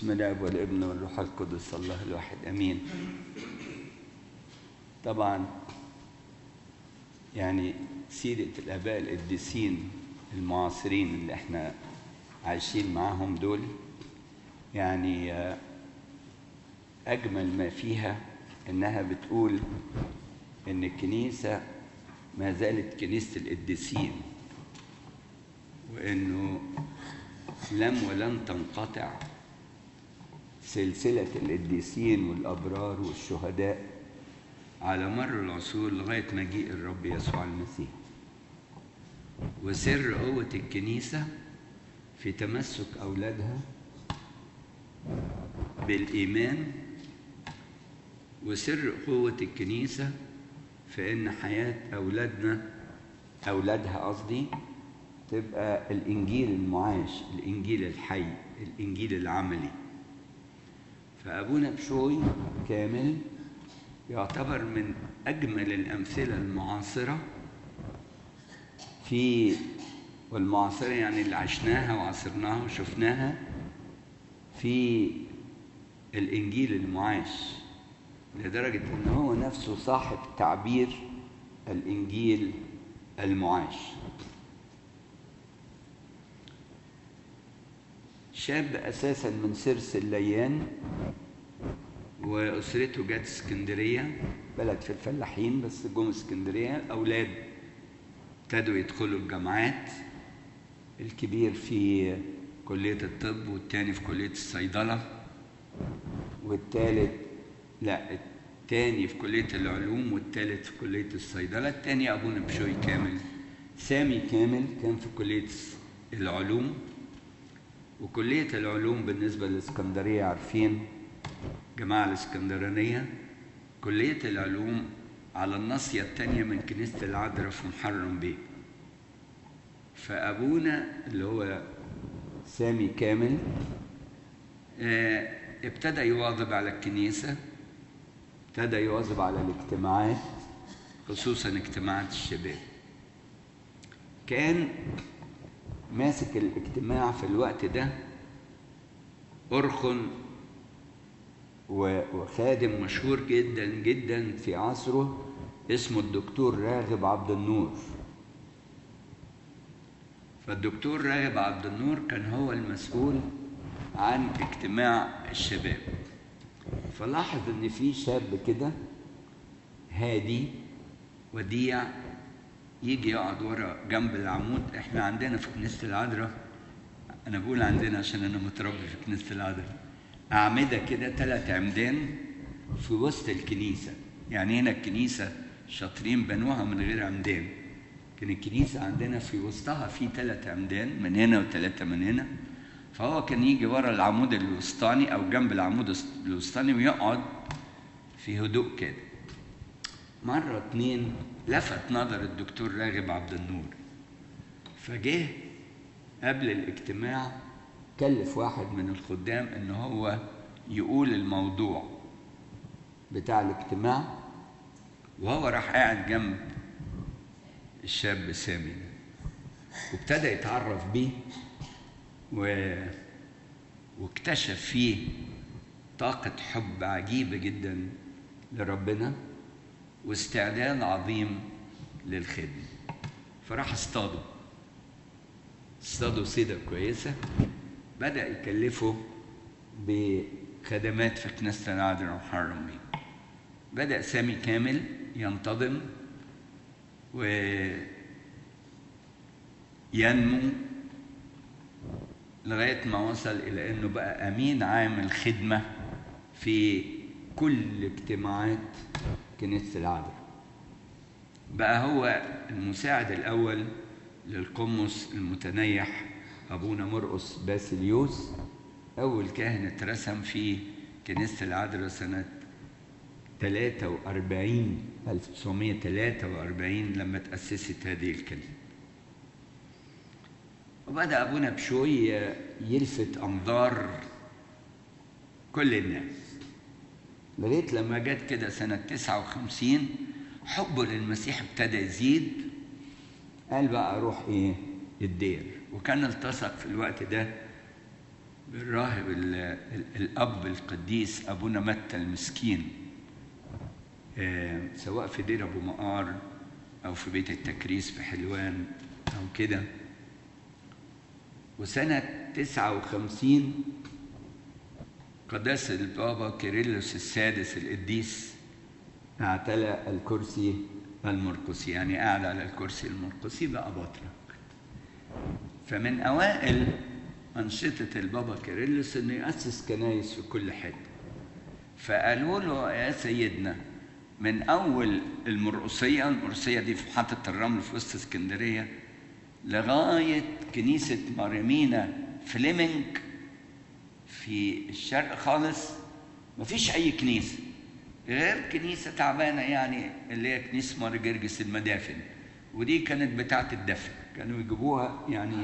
بسم الله والابن والروح القدس الله الواحد امين طبعا يعني سيرة الآباء القديسين المعاصرين اللي احنا عايشين معاهم دول يعني آه، أجمل ما فيها إنها بتقول إن الكنيسة ما زالت كنيسة القديسين وإنه لم ولن تنقطع سلسلة القديسين والأبرار والشهداء على مر العصور لغاية مجيء الرب يسوع المسيح وسر قوة الكنيسة في تمسك أولادها بالإيمان وسر قوة الكنيسة في إن حياة أولادنا أولادها قصدي تبقى الإنجيل المعاش الإنجيل الحي الإنجيل العملي فأبونا بشوي كامل يعتبر من أجمل الأمثلة المعاصرة في والمعاصرة يعني اللي عشناها وعاصرناها وشفناها في الإنجيل المعاش لدرجة أن هو نفسه صاحب تعبير الإنجيل المعاش شاب أساسا من سرس الليان وأسرته جت اسكندرية بلد في الفلاحين بس جم اسكندرية أولاد ابتدوا يدخلوا الجامعات الكبير في كلية الطب والتاني في كلية الصيدلة والتالت لا التاني في كلية العلوم والتالت في كلية الصيدلة التاني أبونا بشوي كامل سامي كامل كان في كلية العلوم وكلية العلوم بالنسبة للإسكندرية عارفين جماعة الإسكندرانية كلية العلوم على الناصية التانية من كنيسة العذراء في محرم بيه فأبونا اللي هو سامي كامل آه، ابتدى يواظب على الكنيسة ابتدى يواظب على الاجتماعات خصوصا اجتماعات الشباب كان ماسك الاجتماع في الوقت ده أرخن و- وخادم مشهور جدا جدا في عصره اسمه الدكتور راغب عبد النور فالدكتور راغب عبد النور كان هو المسؤول عن اجتماع الشباب فلاحظ ان في شاب كده هادي وديع يجي يقعد ورا جنب العمود احنا عندنا في كنيسه العذراء انا بقول عندنا عشان انا متربي في كنيسه العذراء اعمده كده ثلاث عمدان في وسط الكنيسه يعني هنا الكنيسه شاطرين بنوها من غير عمدان لكن الكنيسه عندنا في وسطها في ثلاث عمدان من هنا وثلاثه من هنا فهو كان يجي ورا العمود الوسطاني او جنب العمود الوسطاني ويقعد في هدوء كده مرة اتنين لفت نظر الدكتور راغب عبد النور فجه قبل الاجتماع كلف واحد من الخدام ان هو يقول الموضوع بتاع الاجتماع وهو راح قاعد جنب الشاب سامي ده وابتدى يتعرف بيه و... واكتشف فيه طاقة حب عجيبة جدا لربنا واستعداد عظيم للخدمة فراح اصطاده اصطادوا صيدة كويسة بدأ يكلفه بخدمات في كنيسة العذراء وحرم بيه بدأ سامي كامل ينتظم وينمو لغاية ما وصل إلى أنه بقى أمين عام الخدمة في كل اجتماعات كنيسة العذراء بقى هو المساعد الأول للقمص المتنيح أبونا مرقس باسليوس أول كاهن اترسم في كنيسة العذراء سنة 43 1943 لما تأسست هذه الكنيسة وبدأ أبونا بشوي يلفت أنظار كل الناس لغاية لما جت كده سنة 59 حبه للمسيح ابتدى يزيد قال بقى أروح إيه الدير وكان التصق في الوقت ده بالراهب ال- ال- الأب القديس أبونا متى المسكين آه، سواء في دير أبو مقار أو في بيت التكريس في حلوان أو كده وسنة تسعة وخمسين قداس البابا كيرلس السادس القديس اعتلى الكرسي المرقسي يعني قاعد على الكرسي المرقسي بقى بطرك فمن أوائل أنشطة البابا كيرلس إنه يأسس كنايس في كل حتة فقالوا له يا سيدنا من أول المرقسية المرقسية دي في محطة الرمل في وسط اسكندرية لغاية كنيسة ماريمينا فليمنج في الشرق خالص مفيش أي كنيسة غير كنيسة تعبانة يعني اللي هي كنيسة مار جرجس المدافن ودي كانت بتاعة الدفن كانوا يجيبوها يعني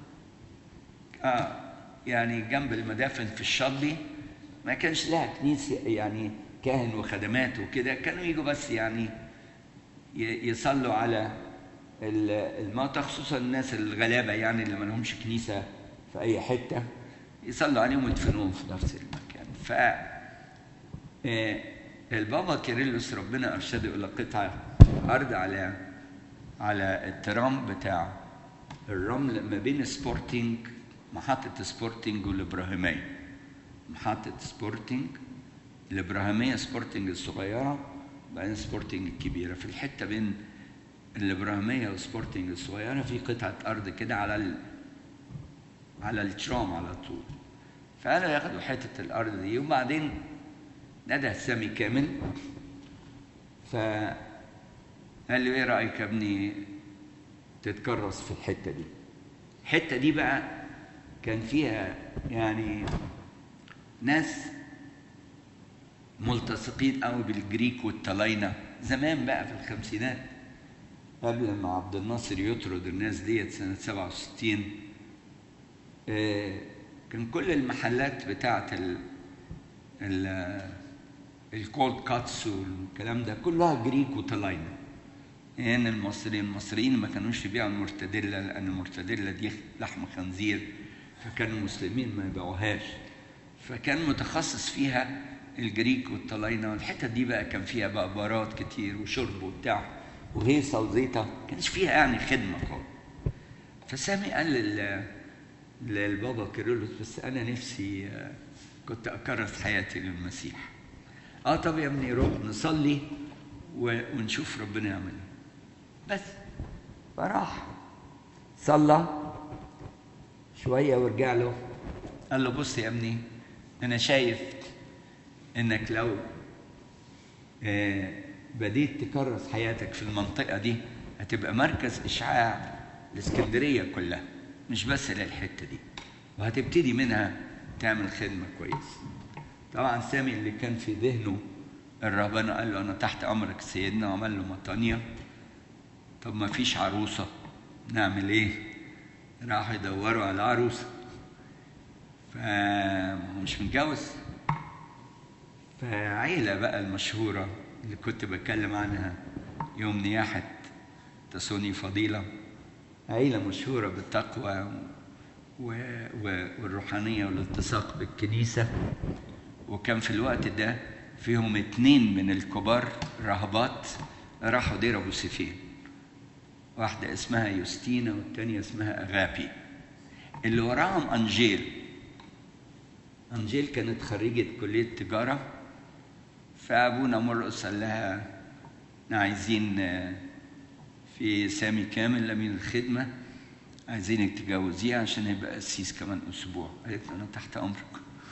آه يعني جنب المدافن في الشاطبي ما كانش لها كنيسة يعني كاهن وخدمات وكده كانوا يجوا بس يعني ي- يصلوا على ال- الموتى خصوصا الناس الغلابة يعني اللي ما لهمش كنيسة في أي حتة يصلوا عليهم ويدفنوهم في نفس المكان ف آه، البابا كيرلس ربنا أرشده إلى قطعة أرض على على الترام بتاع الرمل ما بين سبورتينج محطة سبورتينج والإبراهيمية محطة سبورتينج الإبراهيمية سبورتينج الصغيرة بعدين سبورتينج الكبيرة في الحتة بين الإبراهيمية وسبورتينج الصغيرة في قطعة أرض كده على ال... على الترام على طول فقالوا ياخدوا حتة الأرض دي وبعدين ندى سامي كامل فقال له ايه رأيك يا ابني تتكرس في الحتة دي الحتة دي بقى كان فيها يعني ناس ملتصقين قوي بالجريك والطلاينة زمان بقى في الخمسينات قبل ما عبد الناصر يطرد الناس ديت سنة 67 آه، كان كل المحلات بتاعت ال ال الكولد كاتس والكلام ده كلها جريك وطلاينة يعني المصريين المصريين ما كانوش يبيعوا المرتديلا لأن المرتديلا دي لحم خنزير فكان المسلمين ما يبيعوهاش فكان متخصص فيها الجريك والطلاينة والحتة دي بقى كان فيها بقى بارات كتير وشرب وبتاع وهيصة وزيطة كانش فيها يعني خدمة خالص فسامي قال لل... للبابا كيرلس بس أنا نفسي آه، كنت أكرس حياتي للمسيح اه طب يا ابني روح نصلي و... ونشوف ربنا يعمل ايه بس فراح صلى شوية ورجع له قال له بص يا ابني أنا شايف إنك لو آه، بديت تكرس حياتك في المنطقة دي هتبقى مركز إشعاع لإسكندرية كلها مش بس للحتة دي وهتبتدي منها تعمل خدمة كويس طبعا سامي اللي كان في ذهنه الرهبنة قال له أنا تحت أمرك سيدنا وعمل له مطانية طب ما فيش عروسة نعمل إيه؟ راحوا يدوروا على عروسة فهو مش متجوز فعيلة بقى المشهورة اللي كنت بتكلم عنها يوم نياحة تسوني فضيلة عيلة مشهورة بالتقوى و... و... والروحانية والالتصاق بالكنيسة وكان في الوقت ده فيهم اتنين من الكبار راهبات راحوا دير أبو سفين واحدة اسمها يوستينا والتانية اسمها أغابي اللي وراهم أنجيل أنجيل كانت خريجة كلية تجارة فأبونا مرقص قال لها احنا عايزين آه، في سامي كامل أمين الخدمة عايزينك تجوزيه عشان يبقى قسيس كمان أسبوع قالت له أنا تحت أمرك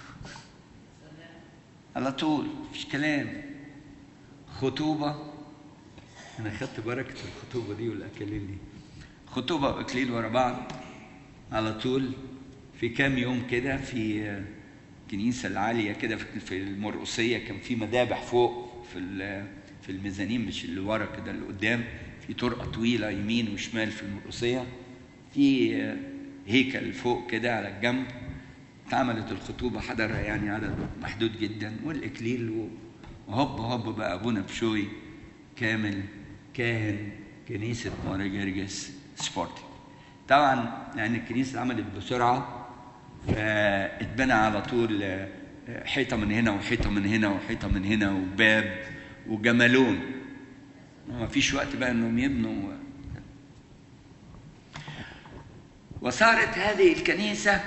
على طول مفيش كلام خطوبة أنا خدت بركة الخطوبة دي والأكاليل دي خطوبة وإكليل ورا بعض على طول في كام يوم كده في آه، الكنيسة العالية كده في- في المرقصية كان في مذابح فوق في ال- في الميزانين مش اللي ورا كده اللي قدام في طرقة طويلة يمين وشمال في المرقصية في آه، هيكل فوق كده على الجنب اتعملت الخطوبة حضرها يعني عدد محدود جدا والإكليل و- وهوب هوب بقى أبونا بشوي كامل كاهن كنيسة ماري جرجس سبورتنج طبعا يعني الكنيسة اتعملت بسرعة فاتبنى على طول آه، حيطة من هنا وحيطة من هنا وحيطة من هنا وباب وجمالون ما فيش وقت بقى انهم يبنوا وصارت هذه الكنيسة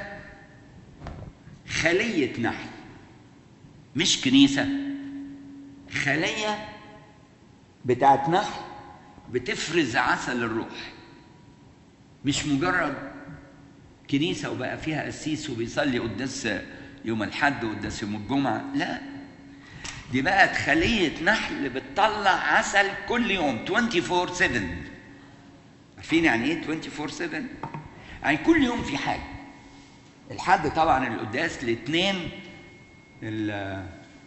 خلية نحل مش كنيسة خلية بتاعت نحل بتفرز عسل الروح مش مجرد كنيسة وبقى فيها قسيس وبيصلي قداس يوم الحد وقداس يوم الجمعة لا دي بقت خلية نحل بتطلع عسل كل يوم 24 7 عارفين يعني ايه 24 7 يعني كل يوم في حاجة الحد طبعا القداس الاثنين ال-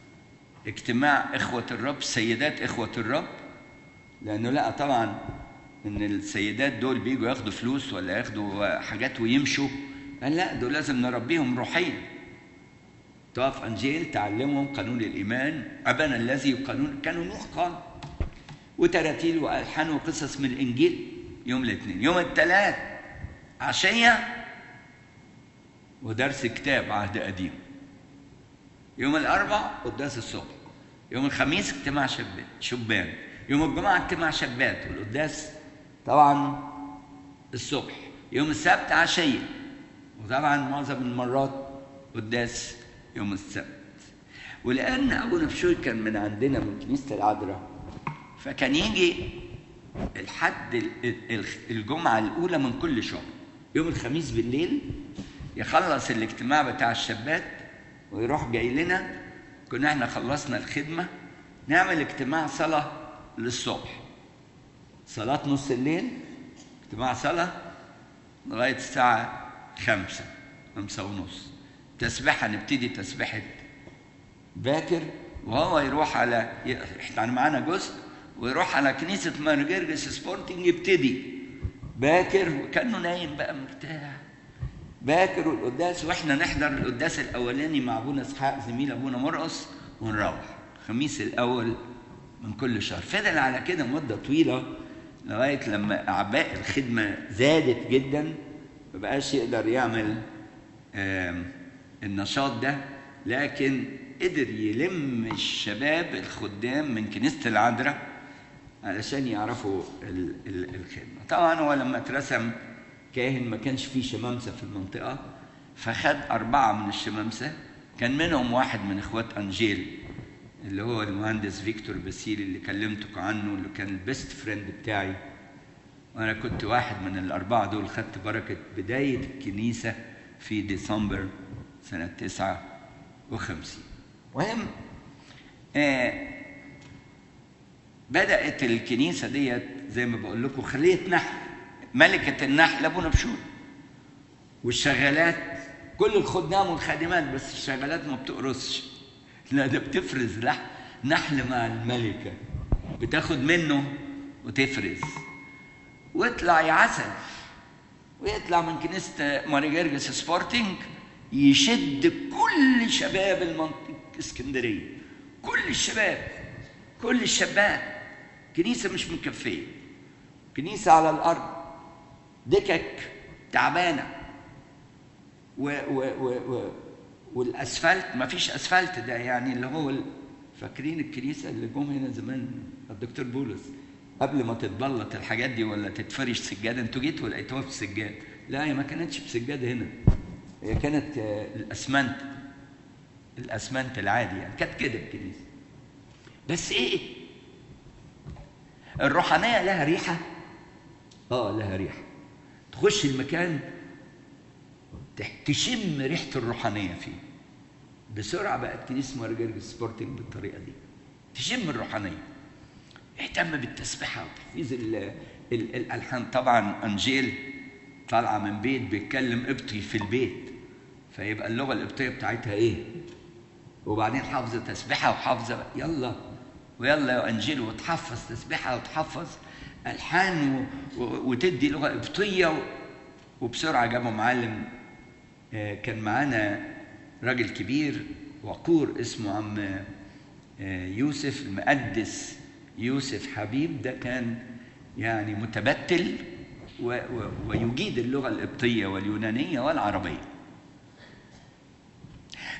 اجتماع إخوة الرب سيدات إخوة الرب لأنه لقى طبعا إن السيدات دول بيجوا ياخدوا فلوس ولا ياخدوا حاجات ويمشوا قال لا دول لازم نربيهم روحيا تقف أنجيل تعلمهم قانون الإيمان أبانا الذي قانون كانوا نطقا وتراتيل وألحان وقصص من الإنجيل يوم الاثنين يوم الثلاث عشية ودرس كتاب عهد قديم يوم الأربع قداس الصبح يوم الخميس اجتماع شبان شبان يوم الجمعة اجتماع شبات والقداس طبعا الصبح يوم السبت عشية وطبعا معظم المرات قداس يوم السبت ولأن أبونا بشوي كان من عندنا من كنيسة العذراء فكان يجي الحد ال- ال- الجمعة الأولى من كل شهر يوم الخميس بالليل يخلص الاجتماع بتاع الشابات ويروح جاي لنا كنا احنا خلصنا الخدمة نعمل اجتماع صلاة للصبح صلاة نص الليل اجتماع صلاة لغاية الساعة خمسة خمسة ونص تسبيحة نبتدي تسبيحة باكر وهو يروح على احنا معانا جزء ويروح على كنيسة مارجرجس سبورتنج يبتدي باكر وكأنه نايم بقى مرتاح باكر والقداس واحنا نحضر القداس الاولاني مع ابونا اسحاق زميل ابونا مرقص ونروح الخميس الاول من كل شهر فضل على كده مده طويله لغايه لما اعباء الخدمه زادت جدا ما بقاش يقدر يعمل آم، النشاط ده لكن قدر يلم الشباب الخدام من كنيسه العذراء علشان يعرفوا ال- ال- الخدمه طبعا هو لما اترسم كاهن ما كانش فيه شمامسه في المنطقه فخد اربعه من الشمامسه كان منهم واحد من اخوات انجيل اللي هو المهندس فيكتور باسيلي اللي كلمتك عنه اللي كان البيست فريند بتاعي وانا كنت واحد من الاربعه دول خدت بركه بدايه الكنيسه في ديسمبر سنه 59 مهم آه بدأت الكنيسة ديت زي ما بقول لكم خلية نحل ملكة النحل أبونا بشوي والشغالات كل الخدام والخادمات بس الشغالات ما بتقرصش لا ده بتفرز لح- نحل مع الملكة بتاخد منه وتفرز ويطلع يعسل ويطلع من كنيسة ماري جرجس سبورتنج يشد كل شباب المنطقة اسكندرية كل الشباب كل الشابات كنيسة مش مكفية كنيسة على الأرض دكك تعبانة و و و و والأسفلت ما فيش أسفلت ده يعني اللي هو ال- فاكرين الكنيسة اللي جم هنا زمان الدكتور بولس قبل ما تتبلط الحاجات دي ولا تتفرش سجادة انتوا جيتوا لقيتوها بسجاد لا هي ما كانتش بسجادة هنا هي كانت آه، الأسمنت الأسمنت العادي يعني كانت كده الكنيسة بس ايه الروحانيه لها ريحه اه لها ريحه تخش المكان تح- تشم ريحه الروحانيه فيه بسرعه بقت كنيسه مارجرج سبورتنج بالطريقه دي تشم الروحانيه اهتم بالتسبيحه وتحفيظ ال- ال- الالحان طبعا انجيل طالعه من بيت بيتكلم قبطي في البيت فيبقى اللغه القبطيه بتاعتها ايه وبعدين حافظه تسبيحه وحافظه يلا ويلا يا انجيل وتحفظ تسبيحه وتحفظ الحان و... و... وتدي لغه قبطيه و... وبسرعه جابوا معلم آه، كان معانا راجل كبير وقور اسمه عم آه، يوسف المقدس يوسف حبيب ده كان يعني متبتل و... و... ويجيد اللغه القبطيه واليونانيه والعربيه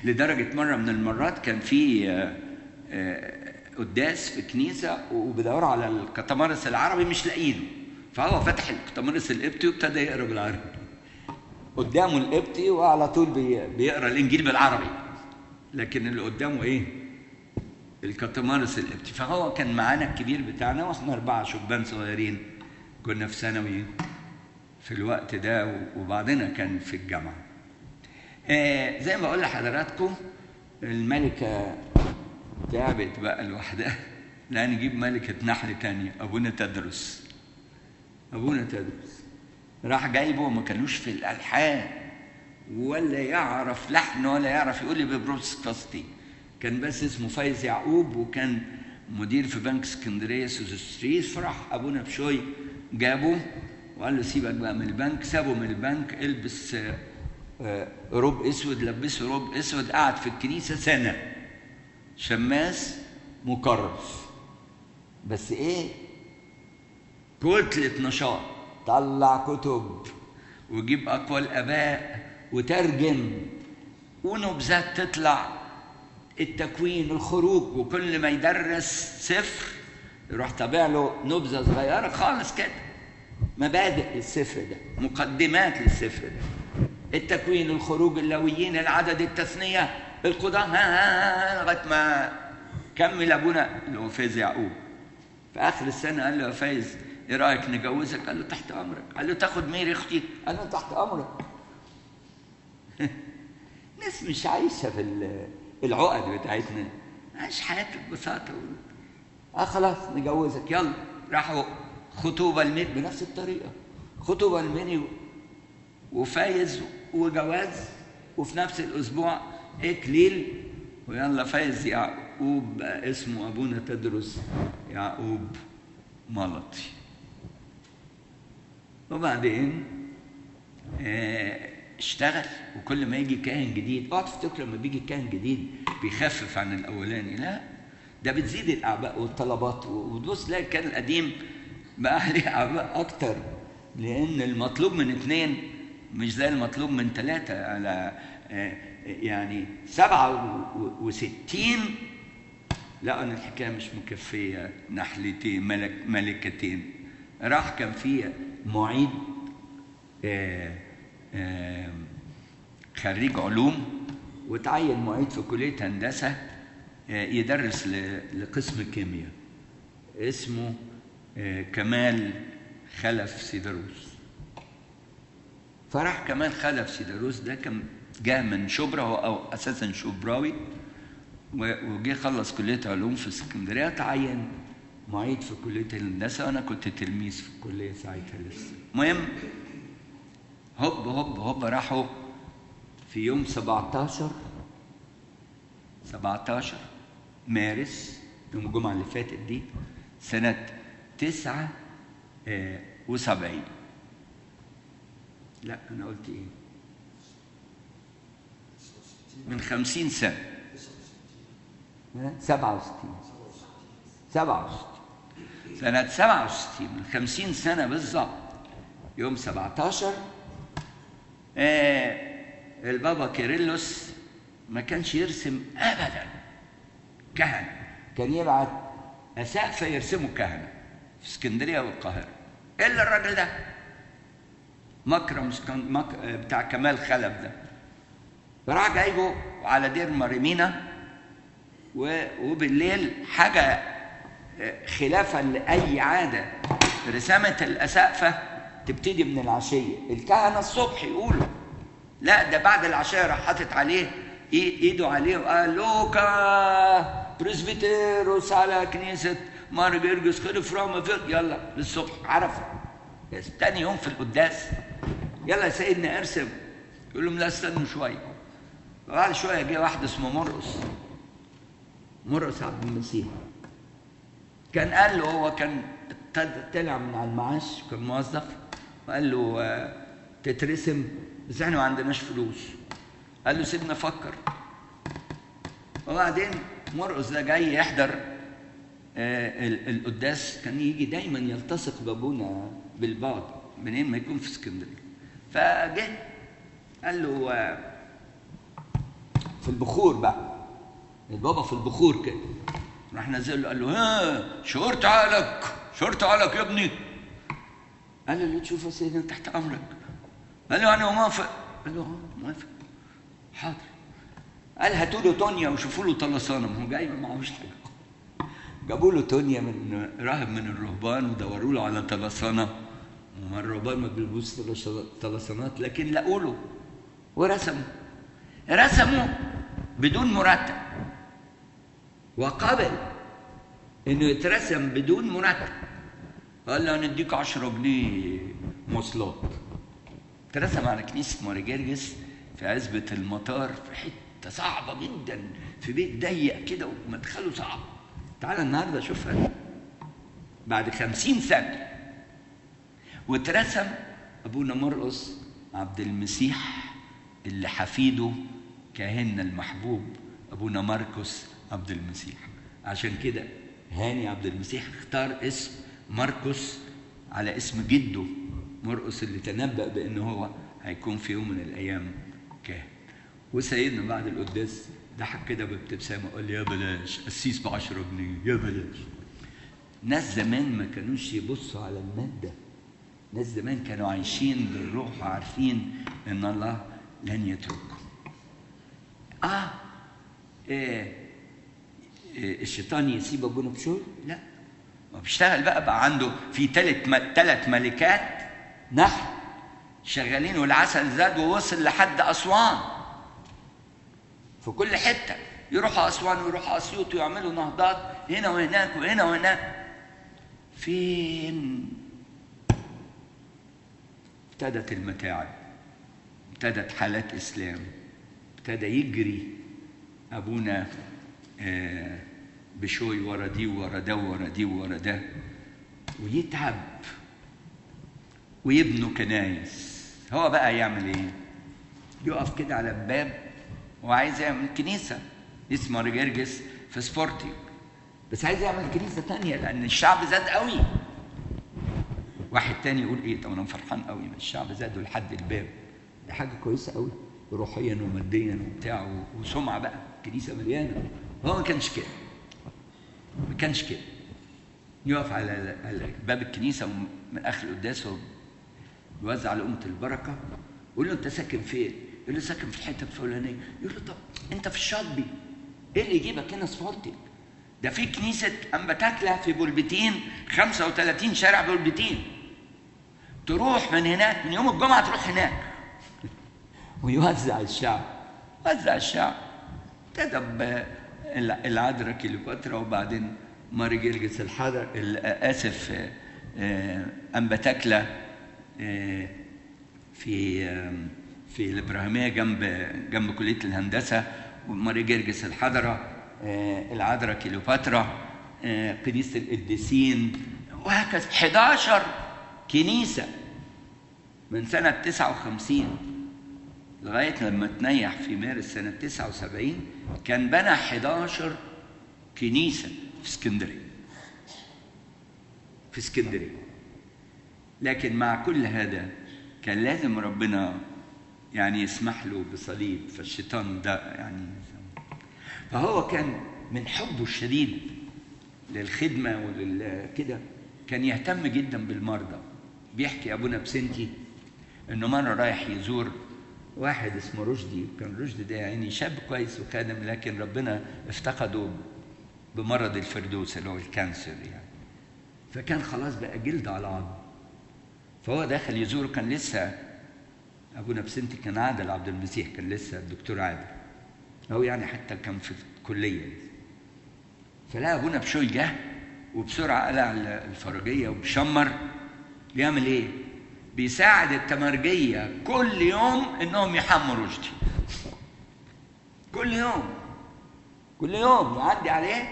لدرجة مرة من المرات كان في آه، آه، قداس في كنيسة وبيدوروا على القطمارس العربي مش لاقيينه فهو فتح القطمارس القبطي وابتدى يقرا بالعربي قدامه القبطي وعلى طول بي- بيقرا الانجيل بالعربي لكن اللي قدامه ايه الكتمارس القبطي فهو كان معانا الكبير بتاعنا واحنا اربعه شبان صغيرين كنا في ثانوي في الوقت ده وبعضنا كان في الجامعه آه زي ما بقول لحضراتكم الملكه تعبت بقى لوحدها لا نجيب ملكه نحل تانية ابونا تدرس ابونا تدرس راح جايبه وما كانوش في الالحان ولا يعرف لحن ولا يعرف يقول لي ببروس كاستي كان بس اسمه فايز يعقوب وكان مدير في بنك اسكندريه سوزو ستريت فراح ابونا بشوي جابه وقال له سيبك بقى من البنك سابه من البنك البس آه، آه، روب اسود لبسه روب اسود قعد في الكنيسه سنه شماس مكرس بس ايه كتلة نشاط طلع كتب وجيب أقوى الآباء وترجم ونبذات تطلع التكوين الخروج وكل ما يدرس سفر يروح طابع له نبذة صغيرة خالص كده مبادئ للسفر ده مقدمات للسفر ده التكوين الخروج اللويين العدد التثنية القضاء ها ها ها لغاية ما كمل أبونا اللي هو فايز يعقوب في اخر السنه قال له يا فايز ايه رايك نجوزك؟ قال له تحت امرك، قال له تاخد ميري اختي؟ قال له تحت امرك. ناس مش عايشه في ال- العقد بتاعتنا عايش حياه ببساطه و... اه خلاص نجوزك يلا راحوا خطوبه الميري بنفس الطريقه خطوبه الميري وفايز وجواز وفي نفس الاسبوع اكليل ويلا فايز يعقوب بقى اسمه ابونا تدرس يعقوب ملطي وبعدين آه، اشتغل وكل ما يجي كاهن جديد اوعى تفتكر لما بيجي كاهن جديد بيخفف عن الاولاني لا ده بتزيد الاعباء والطلبات وتبص تلاقي الكاهن القديم بقى عليه اعباء اكتر لان المطلوب من اثنين مش زي المطلوب من ثلاثه على آه، يعني سبعة و- وستين لا أنا الحكاية مش مكفية نحلتين ملك ملكتين راح كان في معيد آه، آه، خريج علوم وتعين معيد في كلية هندسة آه، يدرس ل- لقسم الكيمياء اسمه آه، كمال خلف سيدروس فراح كمال خلف سيدروس ده كان جاء من شبرا هو أو اساسا شبراوي و- وجه خلص كليه علوم في اسكندريه تعين معيد في كليه الهندسه وانا كنت تلميذ في الكليه ساعتها لسه المهم هوب هوب هوب راحوا في يوم 17 17 مارس يوم الجمعه اللي فاتت دي سنه 79 لا انا قلت ايه من خمسين سنة سبعة وستين سبعة وستين سنة سبعة وستين من خمسين سنة بالظبط يوم سبعتاشر آه البابا كيرلس ما كانش يرسم أبدا كهنة كان يبعت أسقفة يرسموا كهنة في اسكندرية والقاهرة إلا الراجل ده مكرم اسكن- مك... آه، بتاع كمال خلف ده فراح جايبه على دير مريمينا و- وبالليل حاجة آه، خلافا لأي عادة رسامة الأسقفة تبتدي من العشية الكهنة الصبح يقولوا لا ده بعد العشاء راح حاطط عليه إي- ايده عليه وقال لوكا بريسبيتيروس على كنيسة مار جرجس خلف روما فيل يلا للصبح عرف بس تاني يوم في القداس يلا يا سيدنا ارسم يقول لهم لا استنوا شويه بعد شويه جه واحد اسمه مرقس مرقس عبد المسيح كان قال له هو كان ابتدى- طلع من على المعاش كان موظف وقال له آه، تترسم بس احنا ما عندناش فلوس قال له سيبنا افكر وبعدين مرقس ده جاي يحضر آه، ال- القداس كان يجي دايما يلتصق بابونا بالبعض منين ما يكون في اسكندريه فجه قال له آه، في البخور بقى البابا في البخور كده راح نزل له قال له ها شورت عقلك شورت عقلك يا ابني قال له اللي تشوفه سيدنا تحت امرك قال له انا موافق قال له اه موافق حاضر قال هاتوا له تونيا وشوفوا له طلسانه ما هو جاي ما معهوش حاجه جابوا له تونيا من راهب من الرهبان ودوروا له على طلسانه وما الرهبان ما بيلبسوش طلسانات لكن لقوا له ورسموا رسموا بدون مرتب وقبل انه يترسم بدون مرتب قال له هنديك 10 جنيه مواصلات اترسم على كنيسه ماري جرجس في عزبه المطار في حته صعبه جدا في بيت ضيق كده ومدخله صعب تعال النهارده شوفها بعد خمسين سنه واترسم ابونا مرقص عبد المسيح اللي حفيده كاهننا المحبوب ابونا ماركوس عبد المسيح عشان كده هاني عبد المسيح اختار اسم ماركوس على اسم جده مرقس اللي تنبأ بأن هو هيكون في يوم من الأيام كاهن وسيدنا بعد القداس ضحك كده بابتسامة قال يا بلاش قسيس ب 10 جنيه يا بلاش ناس زمان ما كانوش يبصوا على المادة ناس زمان كانوا عايشين بالروح وعارفين ان الله لن يتركهم اه, إيه إيه الشيطان يسيب ابونا بشوي لا ما بيشتغل بقى بقى عنده في ثلاث ثلاث ملكات نحل شغالين والعسل زاد ووصل لحد اسوان في كل حته يروحوا اسوان ويروحوا اسيوط ويعملوا نهضات هنا وهناك وهنا وهناك فين ابتدت المتاعب ابتدت حالات اسلام ابتدى يجري ابونا آه بشوي ورا دي ورا ده ورا دي ورا ده ويتعب ويبنوا كنايس هو بقى يعمل ايه؟ يقف كده على الباب وعايز يعمل كنيسة اسمه رجرجس في سبورتنج بس عايز يعمل كنيسة تانية لأن الشعب زاد قوي واحد تاني يقول ايه طب انا فرحان قوي ما الشعب زادوا لحد الباب دي حاجة كويسة قوي روحيا وماديا وبتاع وسمعة بقى كنيسة مليانة هو ما كانش كده ما كانش كده يقف على باب الكنيسة من آخر القداس يوزع لأمة البركة يقول له أنت ساكن فين؟ يقول له ساكن في الحتة الفلانية يقول له طب أنت في الشاطبي إيه اللي يجيبك هنا سبورتنج؟ ده في كنيسة أمبتاكلة في بولبتين 35 شارع بولبتين تروح من هناك من يوم الجمعة تروح هناك ويوزع الشعب وزع الشعب ابتدى العذراء كليوباترا وبعدين ماري جرجس الحضر اسف امبتاكلا في في الابراهيميه جنب جنب كليه الهندسه وماري جرجس الحضره العذراء كليوباترا كنيسه القديسين وهكذا 11 كنيسه من سنه 59 لغايه لما تنيح في مارس سنه 79 كان بنى 11 كنيسه في اسكندريه في اسكندريه لكن مع كل هذا كان لازم ربنا يعني يسمح له بصليب فالشيطان ده يعني فهو كان من حبه الشديد للخدمه ولل كده كان يهتم جدا بالمرضى بيحكي ابونا بسنتي انه مره رايح يزور واحد اسمه رشدي كان رشدي ده يعني شاب كويس وخادم لكن ربنا افتقده بمرض الفردوس اللي هو الكانسر يعني فكان خلاص بقى جلد على عظم فهو داخل يزوره كان لسه ابونا بسنتي كان عادل عبد المسيح كان لسه الدكتور عادل هو يعني حتى كان في الكليه فلا ابونا بشوي جه وبسرعه قلع الفرجيه وبشمر بيعمل ايه؟ بيساعد التمرجيه كل يوم انهم يحموا رشدي كل يوم كل يوم يعدي عليه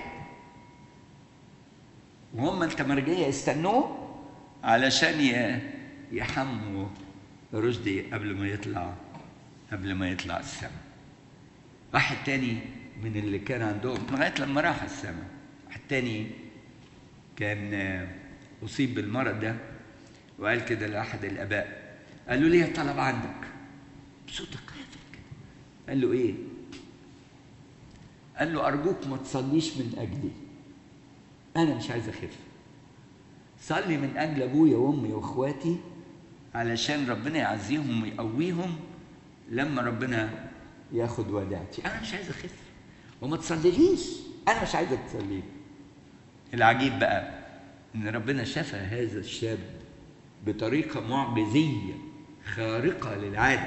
وهم التمرجيه يستنوه علشان يحموا رشدي قبل ما يطلع قبل ما يطلع السماء واحد تاني من اللي كان عندهم لغايه لما راح السماء واحد تاني كان اصيب بالمرض ده وقال كده لاحد الاباء قال له ليه طلب عندك بصوت خافت كده قال له ايه قال له ارجوك ما تصليش من اجلي انا مش عايز اخف صلي من اجل ابويا وامي واخواتي علشان ربنا يعزيهم ويقويهم لما ربنا ياخد وداعتي انا مش عايز اخف وما تصليليش انا مش عايزك تصلي لي. العجيب بقى ان ربنا شفى هذا الشاب بطريقه معجزيه خارقه للعاده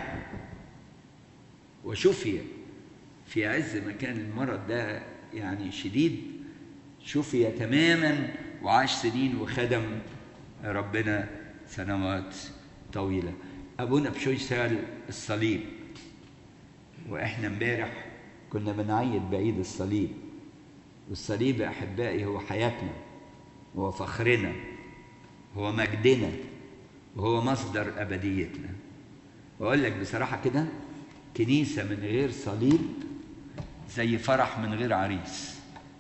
وشفي في عز ما كان المرض ده يعني شديد شفي تماما وعاش سنين وخدم ربنا سنوات طويله ابونا بشوي سال الصليب واحنا امبارح كنا بنعيد بعيد الصليب والصليب يا احبائي هو حياتنا هو فخرنا هو مجدنا وهو مصدر ابديتنا واقول لك بصراحه كده كنيسه من غير صليب زي فرح من غير عريس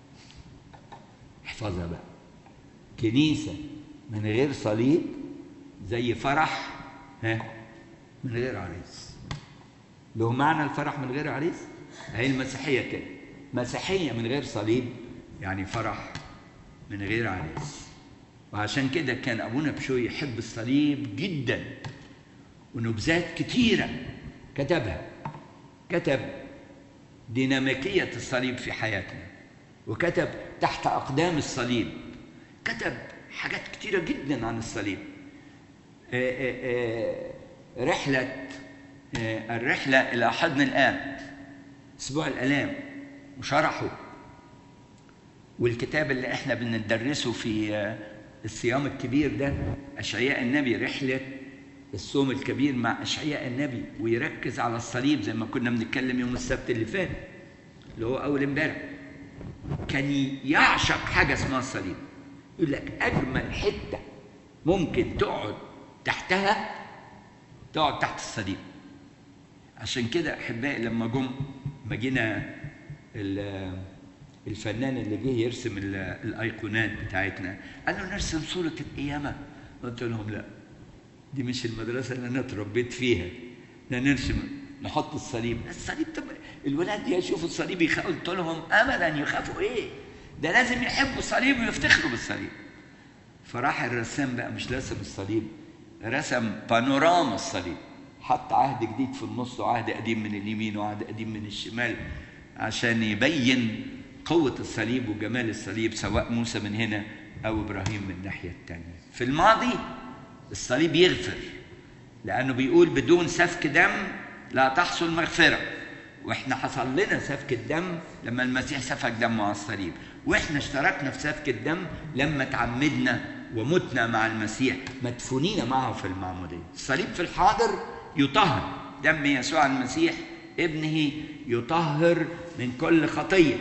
احفظها بقى كنيسه من غير صليب زي فرح ها من غير عريس له معنى الفرح من غير عريس هي المسيحيه كده مسيحيه من غير صليب يعني فرح من غير عريس وعشان كده كان ابونا بشوي يحب الصليب جدا ونبذات كتيره كتبها كتب ديناميكيه الصليب في حياتنا وكتب تحت اقدام الصليب كتب حاجات كتيره جدا عن الصليب آآ آآ رحله الرحله الى حضن الاب اسبوع الالام وشرحه والكتاب اللي احنا بندرسه في الصيام الكبير ده اشعياء النبي رحله الصوم الكبير مع اشعياء النبي ويركز على الصليب زي ما كنا بنتكلم يوم السبت اللي فات اللي هو اول امبارح كان يعشق حاجه اسمها الصليب يقول لك اجمل حته ممكن تقعد تحتها تقعد تحت الصليب عشان كده احبائي لما جم ما جينا الفنان اللي جه يرسم الايقونات بتاعتنا قال له نرسم صوره القيامه قلت لهم لا دي مش المدرسه اللي انا اتربيت فيها احنا نرسم نحط الصليب الصليب طب الولاد يشوفوا الصليب يخ... قلت لهم ابدا يخافوا ايه ده لازم يحبوا الصليب ويفتخروا بالصليب فراح الرسام بقى مش رسم الصليب رسم بانوراما الصليب حط عهد جديد في النص وعهد قديم من اليمين وعهد قديم من الشمال عشان يبين قوة الصليب وجمال الصليب سواء موسى من هنا أو إبراهيم من الناحية التانية في الماضي الصليب يغفر لأنه بيقول بدون سفك دم لا تحصل مغفرة واحنا حصل لنا سفك الدم لما المسيح سفك دمه على الصليب واحنا اشتركنا في سفك الدم لما تعمدنا ومتنا مع المسيح مدفونين معه في المعمودية الصليب في الحاضر يطهر دم يسوع المسيح ابنه يطهر من كل خطيه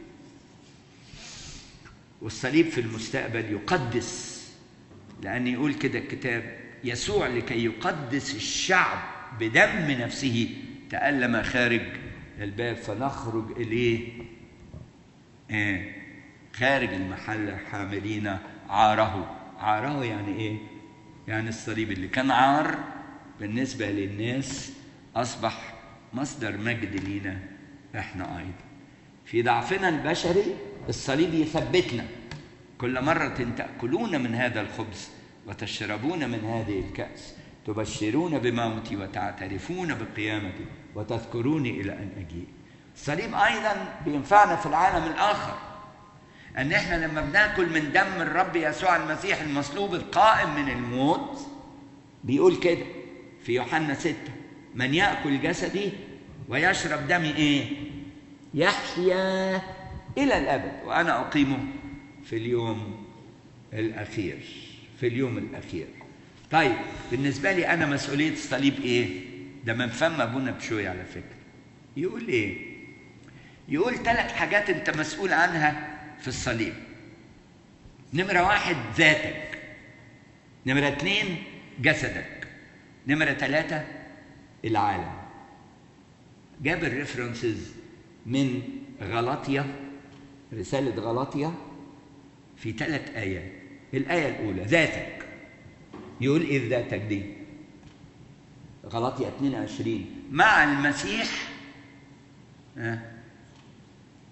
والصليب في المستقبل يقدس لأن يقول كده الكتاب يسوع لكي يقدس الشعب بدم نفسه تألم خارج الباب فنخرج إليه آه خارج المحل حاملين عاره عاره يعني إيه؟ يعني الصليب اللي كان عار بالنسبة للناس أصبح مصدر مجد لينا إحنا أيضا في ضعفنا البشري الصليب يثبتنا كل مرة تأكلون من هذا الخبز وتشربون من هذه الكأس تبشرون بموتي وتعترفون بقيامتي وتذكروني إلى أن أجيء الصليب أيضا بينفعنا في العالم الآخر أن إحنا لما بناكل من دم الرب يسوع المسيح المصلوب القائم من الموت بيقول كده في يوحنا ستة من يأكل جسدي ويشرب دمي إيه؟ يحيا إلى الأبد وأنا أقيمه في اليوم الأخير في اليوم الأخير طيب بالنسبة لي أنا مسؤولية الصليب إيه؟ ده من فم أبونا بشوي على فكرة يقول إيه؟ يقول ثلاث حاجات أنت مسؤول عنها في الصليب نمرة واحد ذاتك نمرة اتنين جسدك نمرة ثلاثة العالم جاب الريفرنسز من غلطية رسالة غلطية في ثلاث آيات الآية الأولى ذاتك يقول إيه ذاتك دي غلطية 22 مع المسيح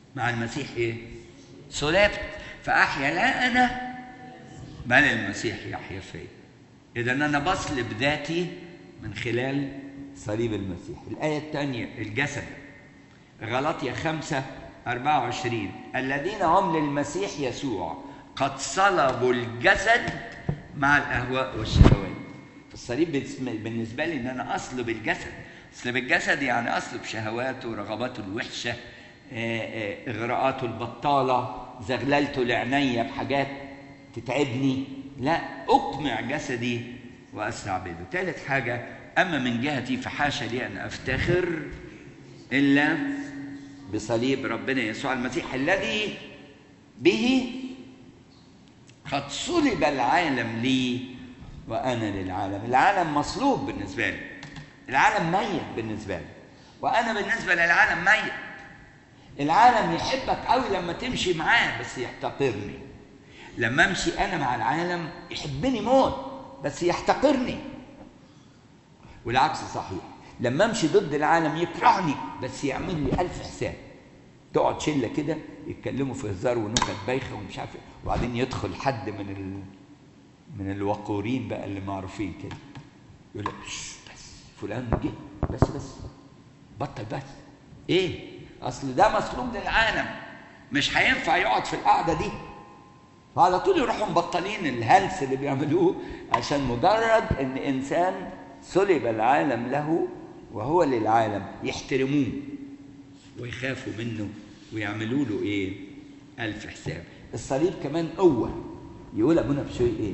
مع المسيح ايه صلبت فاحيا لا انا بل المسيح يحيا فيا اذا انا بصلب ذاتي من خلال صليب المسيح الايه الثانيه الجسد غلطية خمسة أربعة وعشرين الذين هم للمسيح يسوع قد صلبوا الجسد مع الأهواء والشهوات الصليب بالنسبة لي إن أنا أصلب الجسد أصلب الجسد يعني أصلب شهواته ورغباته الوحشة إغراءاته البطالة زغللته لعينيا بحاجات تتعبني لا أقمع جسدي وأستعبده ثالث حاجة أما من جهتي فحاشا لي أن أفتخر إلا بصليب ربنا يسوع المسيح الذي به قد صلب العالم لي وأنا للعالم العالم مصلوب بالنسبة لي العالم ميت بالنسبة لي وأنا بالنسبة للعالم ميت العالم يحبك قوي لما تمشي معاه بس يحتقرني لما امشي انا مع العالم يحبني موت بس يحتقرني والعكس صحيح لما امشي ضد العالم يكرهني بس يعمل لي ألف حساب تقعد شله كده يتكلموا في هزار ونكت بايخه ومش عارف وبعدين يدخل حد من ال... من الوقورين بقى اللي معروفين كده يقول لك بس فلان جه بس بس بطل بس ايه اصل ده مسلوب للعالم مش هينفع يقعد في القعده دي فعلى طول يروحوا مبطلين الهلس اللي بيعملوه عشان مجرد ان انسان صلب العالم له وهو للعالم يحترموه ويخافوا منه ويعملوا له ايه ألف حساب الصليب كمان قوة يقول أبونا بشوي ايه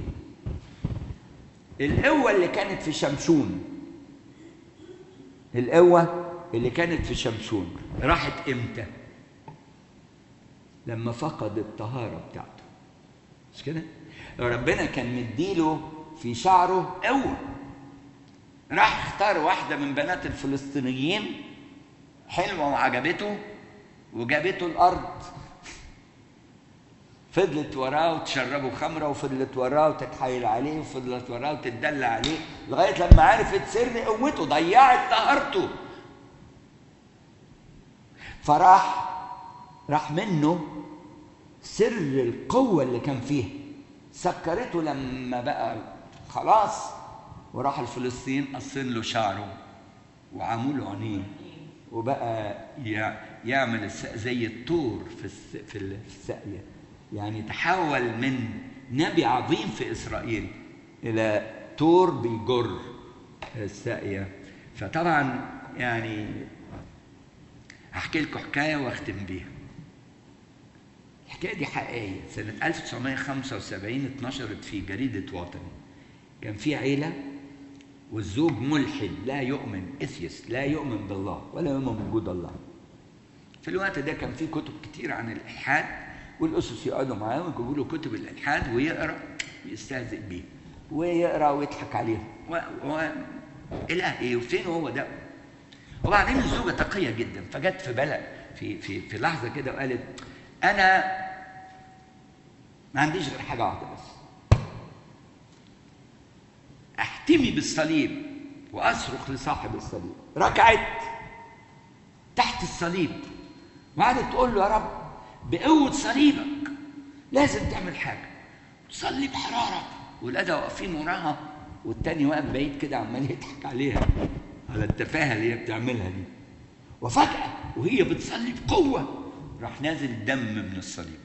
القوة اللي كانت في شمشون القوة اللي كانت في شمشون راحت امتى لما فقد الطهارة بتاعته مش كده ربنا كان مديله في شعره قوة راح اختار واحدة من بنات الفلسطينيين حلوة وعجبته وجابته الأرض فضلت وراه وتشربه خمرة وفضلت وراه وتتحايل عليه وفضلت وراه وتتدلع عليه لغاية لما عرفت سر قوته ضيعت طهارته فراح راح منه سر القوة اللي كان فيها سكرته لما بقى خلاص وراح الفلسطين قصين له شعره وعموا له عينيه وبقى يعمل زي الطور في في الساقيه يعني تحول من نبي عظيم في اسرائيل الى طور بيجر الساقيه فطبعا يعني هحكي لكم حكايه واختم بيها الحكايه دي حقيقيه سنه 1975 اتنشرت في جريده وطني كان في عيله والزوج ملحد لا يؤمن اثيس لا يؤمن بالله ولا يؤمن بوجود الله في الوقت ده كان في كتب كتير عن الالحاد والاسس يقعدوا معاه ويجيبوا له كتب الالحاد ويقرا ويستهزئ بيه ويقرا ويضحك عليهم و... و... اله ايه وفين هو ده وبعدين الزوجه تقيه جدا فجت في بلد في في في لحظه كده وقالت انا ما عنديش غير حاجه واحده بس احتمي بالصليب واصرخ لصاحب الصليب ركعت تحت الصليب وقعدت تقول له يا رب بقوه صليبك لازم تعمل حاجه صلي بحراره ولادها واقفين وراها والتاني واقف بعيد كده عمال يضحك عليها على التفاهه اللي هي بتعملها دي وفجاه وهي بتصلي بقوه راح نازل دم من الصليب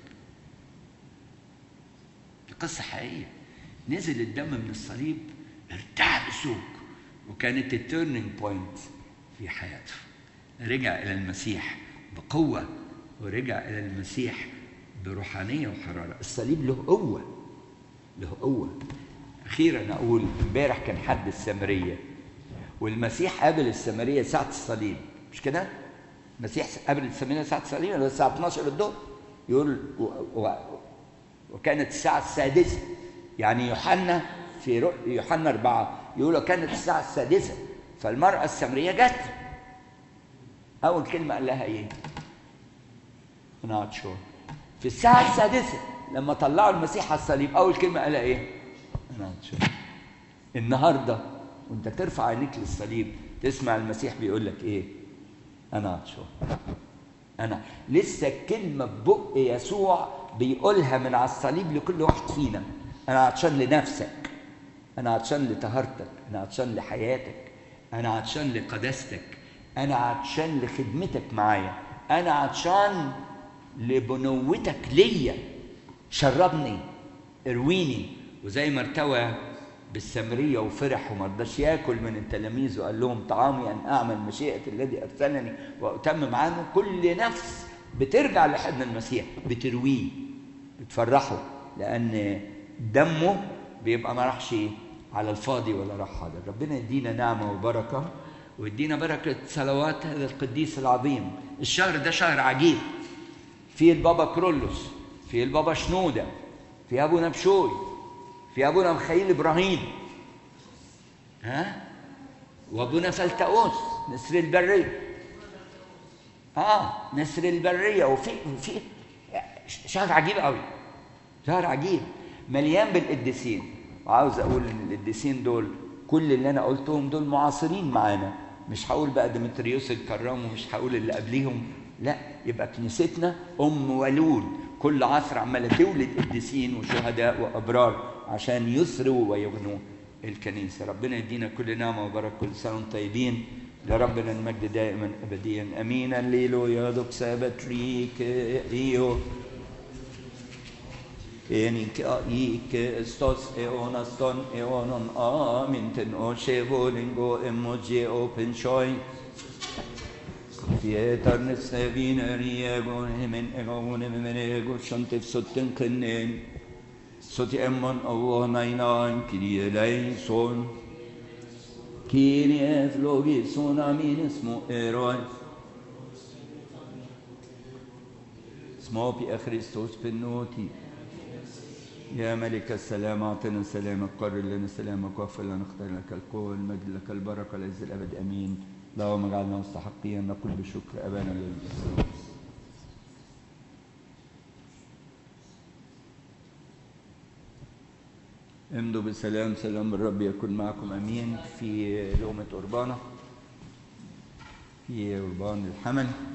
دي قصه حقيقيه نزل الدم من الصليب ارتعب الزوج وكانت التيرنينج بوينت في حياته رجع الى المسيح بقوه ورجع الى المسيح بروحانيه وحراره الصليب له قوه له قوه اخيرا اقول امبارح كان حد السامريه والمسيح قابل السامريه ساعه الصليب مش كده المسيح قابل السامريه ساعه الصليب ولا الساعه 12 الظهر يقول و... و... وكانت الساعه السادسه يعني يوحنا في يوحنا أربعة يقول كانت الساعة السادسة فالمرأة السامرية جت أول كلمة قال لها إيه؟ not sure في الساعة السادسة لما طلعوا المسيح على الصليب أول كلمة قالها إيه؟ not sure النهاردة وأنت ترفع عينيك للصليب تسمع المسيح بيقول لك إيه؟ أنا not sure انا لسه الكلمه ببق يسوع بيقولها من على الصليب لكل واحد فينا انا عطشان لنفسك انا عطشان لطهارتك انا عطشان لحياتك انا عطشان لقداستك انا عطشان لخدمتك معايا انا عطشان لبنوتك ليا شربني ارويني وزي ما ارتوى بالسامرية وفرح وما رضاش ياكل من التلاميذ وقال لهم طعامي ان اعمل مشيئة الذي ارسلني واتمم عنه كل نفس بترجع لحضن المسيح بترويه بتفرحه لان دمه بيبقى ما راحش على الفاضي ولا راح حاضر ربنا يدينا نعمة وبركة ويدينا بركة صلوات هذا القديس العظيم الشهر ده شهر عجيب فيه البابا كرولوس فيه البابا شنودة فيه أبونا بشوي في أبونا مخيل إبراهيم ها وأبونا فلتأوس نسر البرية آه نسر البرية وفي في شهر عجيب قوي شهر عجيب مليان بالقديسين وعاوز أقول إن القديسين دول كل اللي أنا قلتهم دول معاصرين معانا مش هقول بقى ديمتريوس الكرام ومش هقول اللي قبليهم لا يبقى كنيستنا أم ولود كل عصر عمالة تولد قديسين وشهداء وأبرار عشان يسروا ويغنوا الكنيسة ربنا يدينا كل نعمة وبركة كل سنة وانتم طيبين لربنا المجد دائما أبديا أمين الليلو يا دوك سابتريك إيو Enik ike stos eonas ton eonon aminten o chevolingo emoji open showing Pietarnes neviner ego hemen egon hemen ego shantif sotten kenen Soti emmon Allah nainan kirie leison Kirie flogi son amin اسمه eroi اسمه بي خريستوس بنوتي يا ملك السلام اعطنا سلامك قرر لنا سلامك واغفر لنا اختار لك القوة المجد لك البركة العز الابد امين اللهم اجعلنا مستحقين نقول بشكر ابانا لله امضوا بسلام سلام الرب يكون معكم امين في لقمة قربانة في قربان الحمل